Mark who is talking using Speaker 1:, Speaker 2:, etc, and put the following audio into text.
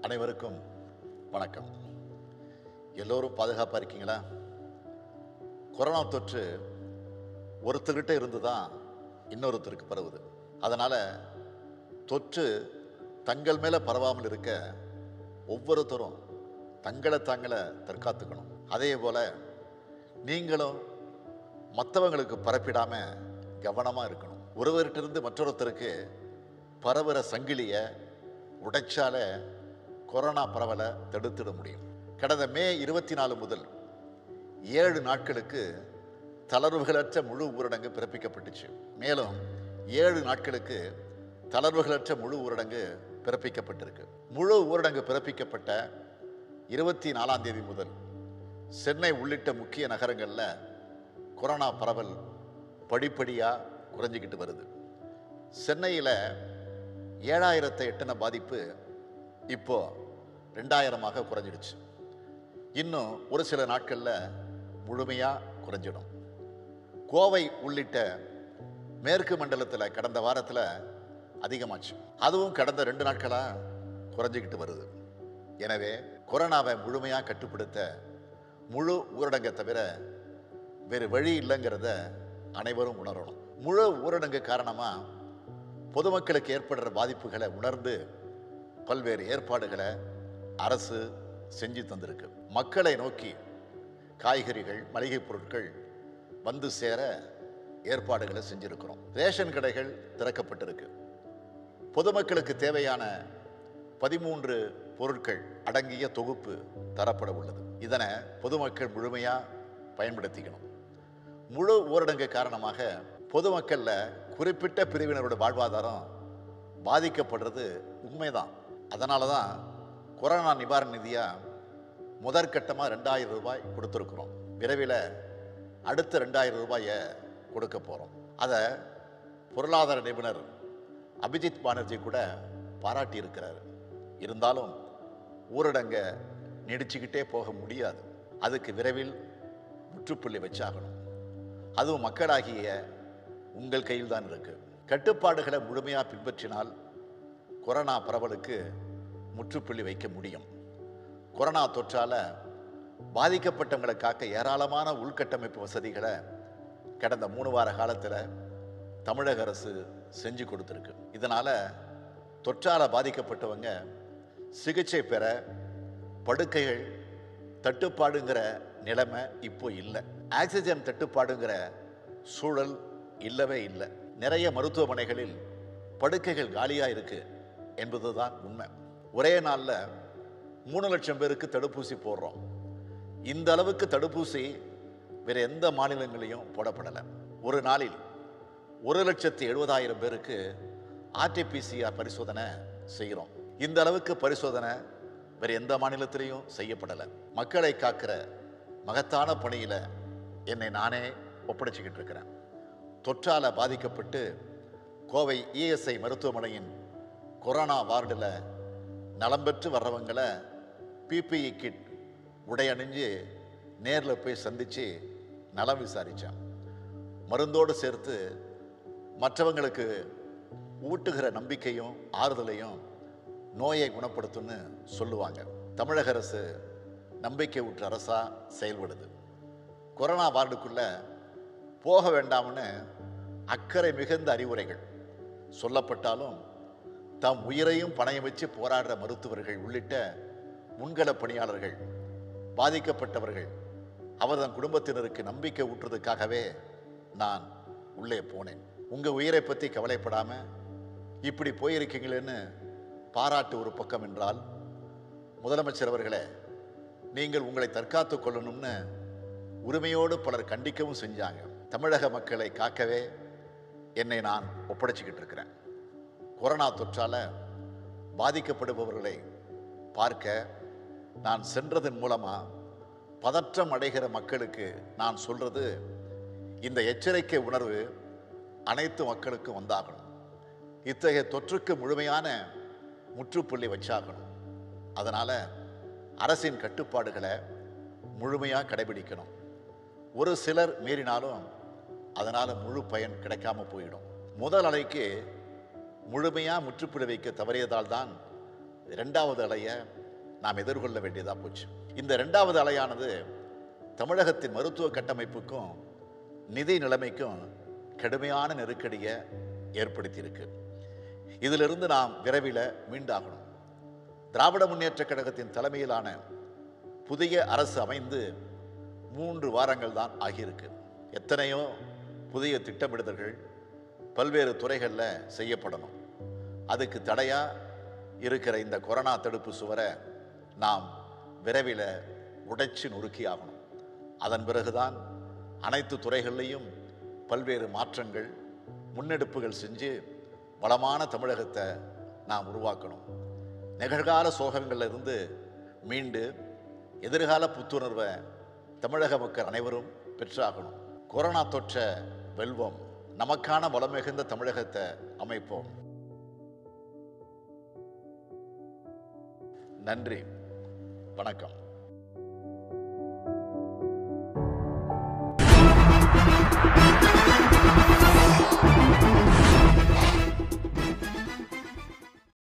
Speaker 1: அனைவருக்கும் வணக்கம் எல்லோரும் பாதுகாப்பாக இருக்கீங்களா கொரோனா தொற்று ஒருத்தர்கிட்ட இருந்து தான் இன்னொருத்தருக்கு பரவுது அதனால் தொற்று தங்கள் மேலே பரவாமல் இருக்க ஒவ்வொருத்தரும் தங்களை தாங்களை தற்காத்துக்கணும் அதே போல் நீங்களும் மற்றவங்களுக்கு பரப்பிடாம கவனமாக இருக்கணும் ஒருவர்கிட்ட மற்றொருத்தருக்கு பரவுற சங்கிலியை உடைச்சால கொரோனா பரவலை தடுத்திட முடியும் கடந்த மே இருபத்தி நாலு முதல் ஏழு நாட்களுக்கு தளர்வுகளற்ற முழு ஊரடங்கு பிறப்பிக்கப்பட்டுச்சு மேலும் ஏழு நாட்களுக்கு தளர்வுகளற்ற முழு ஊரடங்கு பிறப்பிக்கப்பட்டிருக்கு முழு ஊரடங்கு பிறப்பிக்கப்பட்ட இருபத்தி நாலாம் தேதி முதல் சென்னை உள்ளிட்ட முக்கிய நகரங்களில் கொரோனா பரவல் படிப்படியாக குறைஞ்சிக்கிட்டு வருது சென்னையில் ஏழாயிரத்தை எட்டின பாதிப்பு இப்போ ரெண்டாயிரமாக குறைஞ்சிடுச்சு இன்னும் ஒரு சில நாட்களில் முழுமையாக குறைஞ்சிடும் கோவை உள்ளிட்ட மேற்கு மண்டலத்தில் கடந்த வாரத்தில் அதிகமாச்சு அதுவும் கடந்த ரெண்டு நாட்களாக குறைஞ்சிக்கிட்டு வருது எனவே கொரோனாவை முழுமையாக கட்டுப்படுத்த முழு ஊரடங்கை தவிர வேறு வழி இல்லைங்கிறத அனைவரும் உணரணும் முழு ஊரடங்கு காரணமாக பொதுமக்களுக்கு ஏற்படுற பாதிப்புகளை உணர்ந்து பல்வேறு ஏற்பாடுகளை அரசு செஞ்சு தந்திருக்கு மக்களை நோக்கி காய்கறிகள் மளிகை பொருட்கள் வந்து சேர ஏற்பாடுகளை செஞ்சிருக்கிறோம் ரேஷன் கடைகள் திறக்கப்பட்டிருக்கு பொதுமக்களுக்கு தேவையான பதிமூன்று பொருட்கள் அடங்கிய தொகுப்பு தரப்பட உள்ளது இதனை பொதுமக்கள் முழுமையாக பயன்படுத்திக்கணும் முழு ஊரடங்கு காரணமாக பொதுமக்கள்ல குறிப்பிட்ட பிரிவினரோட வாழ்வாதாரம் பாதிக்கப்படுறது உண்மைதான் அதனால தான் கொரோனா நிவாரண நிதியாக முதற்கட்டமாக ரெண்டாயிரம் ரூபாய் கொடுத்துருக்குறோம் விரைவில் அடுத்த ரெண்டாயிரம் ரூபாயை கொடுக்க போகிறோம் அதை பொருளாதார நிபுணர் அபிஜித் பானர்ஜி கூட பாராட்டி இருக்கிறார் இருந்தாலும் ஊரடங்கை நீடிச்சுக்கிட்டே போக முடியாது அதுக்கு விரைவில் முற்றுப்புள்ளி வச்சாகணும் அதுவும் மக்களாகிய உங்கள் கையில் தான் இருக்கு கட்டுப்பாடுகளை முழுமையாக பின்பற்றினால் கொரோனா பரவலுக்கு முற்றுப்புள்ளி வைக்க முடியும் கொரோனா தொற்றால பாதிக்கப்பட்டவங்களை காக்க ஏராளமான உள்கட்டமைப்பு வசதிகளை கடந்த மூணு வார காலத்தில் தமிழக அரசு செஞ்சு கொடுத்துருக்கு இதனால் தொற்றால பாதிக்கப்பட்டவங்க சிகிச்சை பெற படுக்கைகள் தட்டுப்பாடுங்கிற நிலைமை இப்போ இல்லை ஆக்சிஜன் தட்டுப்பாடுங்கிற சூழல் இல்லவே இல்லை நிறைய மருத்துவமனைகளில் படுக்கைகள் காலியாக இருக்கு என்பதுதான் உண்மை ஒரே நாளில் மூணு லட்சம் பேருக்கு தடுப்பூசி போடுறோம் இந்த அளவுக்கு தடுப்பூசி வேற எந்த மாநிலங்களையும் போடப்படலை ஒரு நாளில் ஒரு லட்சத்தி எழுபதாயிரம் பேருக்கு ஆர்டிபிசிஆர் பரிசோதனை செய்கிறோம் இந்த அளவுக்கு பரிசோதனை வேற எந்த மாநிலத்திலையும் செய்யப்படலை மக்களை காக்கிற மகத்தான பணியில் என்னை நானே ஒப்படைச்சிக்கிட்டு இருக்கிறேன் தொற்றால பாதிக்கப்பட்டு கோவை இஎஸ்ஐ மருத்துவமனையின் கொரோனா வார்டில் நலம் பெற்று வர்றவங்களை பிபிஇ கிட் உடை அணிஞ்சு நேரில் போய் சந்தித்து நலம் விசாரித்தேன் மருந்தோடு சேர்த்து மற்றவங்களுக்கு ஊட்டுகிற நம்பிக்கையும் ஆறுதலையும் நோயை குணப்படுத்தும்னு சொல்லுவாங்க தமிழக அரசு நம்பிக்கை ஊற்ற அரசாக செயல்படுது கொரோனா வார்டுக்குள்ள போக வேண்டாம்னு அக்கறை மிகுந்த அறிவுரைகள் சொல்லப்பட்டாலும் தம் உயிரையும் பணயம் வச்சு போராடுற மருத்துவர்கள் உள்ளிட்ட முன்கள பணியாளர்கள் பாதிக்கப்பட்டவர்கள் அவர்தன் குடும்பத்தினருக்கு நம்பிக்கை ஊற்றுறதுக்காகவே நான் உள்ளே போனேன் உங்கள் உயிரை பற்றி கவலைப்படாம இப்படி போயிருக்கீங்களேன்னு பாராட்டு ஒரு பக்கம் என்றால் முதலமைச்சர் அவர்களே நீங்கள் உங்களை தற்காத்து கொள்ளணும்னு உரிமையோடு பலர் கண்டிக்கவும் செஞ்சாங்க தமிழக மக்களை காக்கவே என்னை நான் ஒப்படைச்சிக்கிட்டு இருக்கிறேன் கொரோனா தொற்றால பாதிக்கப்படுபவர்களை பார்க்க நான் சென்றதன் மூலமா பதற்றம் அடைகிற மக்களுக்கு நான் சொல்றது இந்த எச்சரிக்கை உணர்வு அனைத்து மக்களுக்கும் வந்தாகணும் இத்தகைய தொற்றுக்கு முழுமையான முற்றுப்புள்ளி வச்சாகணும் அதனால அரசின் கட்டுப்பாடுகளை முழுமையாக கடைபிடிக்கணும் ஒரு சிலர் மீறினாலும் அதனால் முழு பயன் கிடைக்காம போயிடும் முதல் அலைக்கு முழுமையாக முற்றுப்புள்ளி வைக்க தவறியதால் தான் ரெண்டாவது அலையை நாம் எதிர்கொள்ள வேண்டியதாக போச்சு இந்த ரெண்டாவது அலையானது தமிழகத்தின் மருத்துவ கட்டமைப்புக்கும் நிதி நிலைமைக்கும் கடுமையான நெருக்கடியை ஏற்படுத்தியிருக்கு இதிலிருந்து நாம் விரைவில் மீண்டாகணும் திராவிட முன்னேற்றக் கழகத்தின் தலைமையிலான புதிய அரசு அமைந்து மூன்று வாரங்கள் தான் ஆகியிருக்கு எத்தனையோ புதிய திட்டமிடுதல்கள் பல்வேறு துறைகளில் செய்யப்படணும் அதுக்கு தடையாக இருக்கிற இந்த கொரோனா தடுப்பு சுவரை நாம் விரைவில் உடைச்சு நொறுக்கி ஆகணும் அதன் பிறகுதான் அனைத்து துறைகள்லையும் பல்வேறு மாற்றங்கள் முன்னெடுப்புகள் செஞ்சு வளமான தமிழகத்தை நாம் உருவாக்கணும் நிகழ்கால சோகங்கள்ல இருந்து மீண்டு எதிர்கால புத்துணர்வை தமிழக மக்கள் அனைவரும் பெற்றாகணும் கொரோனா தொற்ற வெல்வோம் நமக்கான வளம் மிகுந்த தமிழகத்தை அமைப்போம் நன்றி வணக்கம்